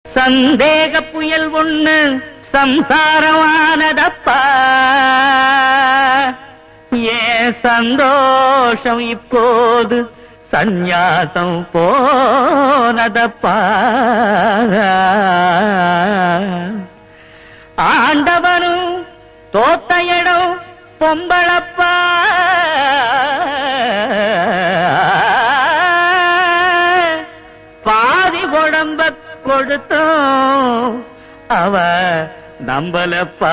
சந்தேக புயல் ஒண்ணு சம்சாரமானதப்பா ஏன் சந்தோஷம் இப்போது சந்நியாசம் போனதப்பா ஆண்டவனும் தோத்த இடம் பொம்பளப்பா பாதி உடம்ப கொடுத்தோம் அவ நம்பலப்பா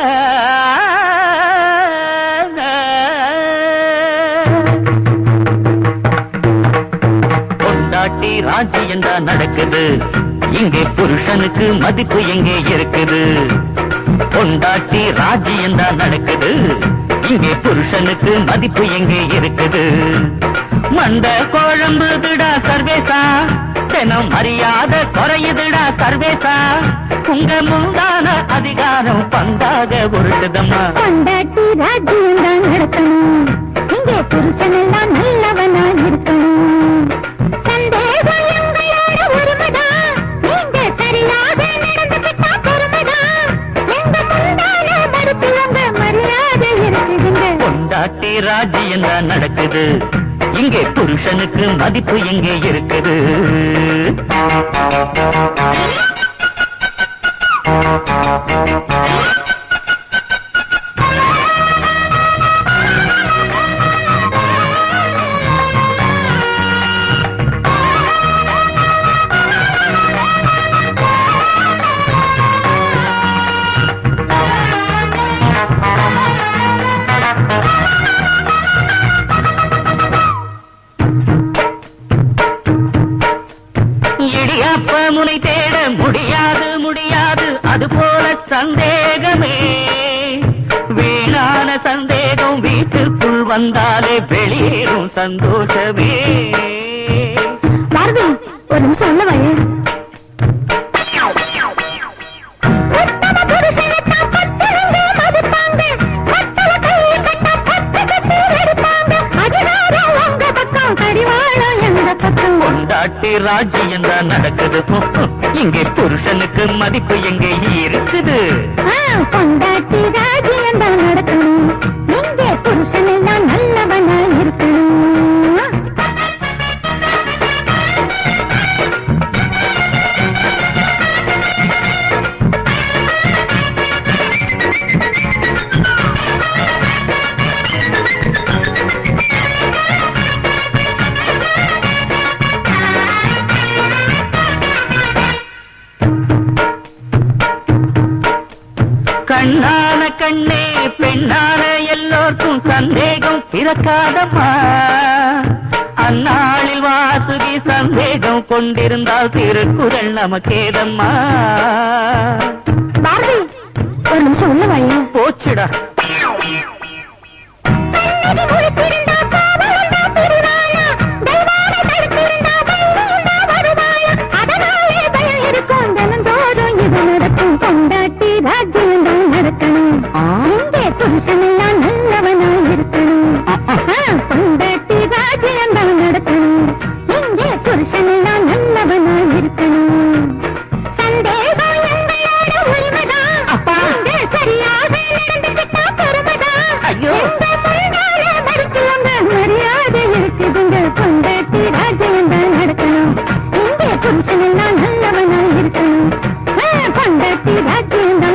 பொண்டாட்டி ராஜ்யம் தான் நடக்குது இங்கே புருஷனுக்கு மதிப்பு எங்கே இருக்குது பொண்டாட்டி ராஜ்யம் தான் நடக்குது இங்கே புருஷனுக்கு மதிப்பு எங்கே இருக்குது மண்ட குழம்புதுடா சர்வேசா தினம் மரியாதை குறையுதுடா சர்வேசா உங்க முந்தான அதிகாரம் பந்தாக உருட்டுதம்மா கொண்டாட்டி ராஜ்யம் தான் நடக்கணும் இங்கே புருஷன் எல்லாம் நல்லவனா இருக்கணும் சந்தேகம் எங்களோட உரிமைதான் நீங்க சரியாக நடந்துக்கிட்டா பொறுமைதான் எங்க முந்தான மறுத்துவங்க மரியாதை இருக்குதுங்க பொண்டாட்டி ராஜ்யம் தான் நடக்குது இங்கே புருஷனுக்கு மதிப்பு எங்கே இருக்குது இடியாப்ப முனை தேட முடியாது முடியாது அது போல சந்தேகமே வீணான சந்தேகம் வீட்டுக்குள் வந்தாலே வெளியேறும் சந்தோஷமே பாரதி ஒரு நிமிஷம் உள்ள வாயே உத்தம புருஷனைத்தான் பத்திரங்க மதிப்பாங்க. மத்தவ கையை கட்டா பத்து கட்டி எடுப்பாங்க. அதிகாரம் உங்க பக்கம், கடிவாளம் எங்க பக்கம். பொண்டாட்டி ராஜ்யம் தான் நடக்குது இங்கே புருஷனுக்கு மதிப்பு எங்கே இருக்குது ஆ, பொண்டாட்டி ராஜ்யம் தான் நடக்கணும். இங்கே புருஷன் எல்லாம் நல்லவனா இருக்கணும் கண்ணான கண்ணே பெண்ணான எல்லோருக்கும் சந்தேகம் பிறக்காதம்மா அந்நாளில் வாசுகி சந்தேகம் கொண்டிருந்தால் திருக்குறள் நமக்கேதம்மா பாரதி ஒரு நிமிஷம் உள்ள வாயே போச்சுடா கண்ணகி முழித்திருந்தா காவலண்டா திருவாயா தெய்வானை தடுத்திருந்தா பையன்டா வருவாயா அதனாலே பயம் இருக்கும் தினந்தோறும் இது நடக்கும் கொண்டாட்டி ராஜ்யம் தான் நடக்கணும் இங்கே புருஷன் எல்லாம் நல்லவனா இருக்கணும் ஆ, கொண்டாட்டி ராஜ்யம் தான் நடக்கணும் இங்கே புருஷன் எல்லாம் நல்லவனா இருக்கணும் சந்தேகம் எங்களோட உரிமைதான் அப்பா. இங்கே சரியாக நடந்துக்கிட்டா பெருமைதான் ஐயோ. எங்க முன்னாலே மறுத்துவங்க மரியாதை இருக்குதுங்க கொண்டாட்டி ராஜ்யம் தான் நடக்கணும் இங்கே புருஷன் எல்லாம் நல்லவனா இருக்கணும் ஆ, கொண்டாட்டி ராஜ்யம் தான்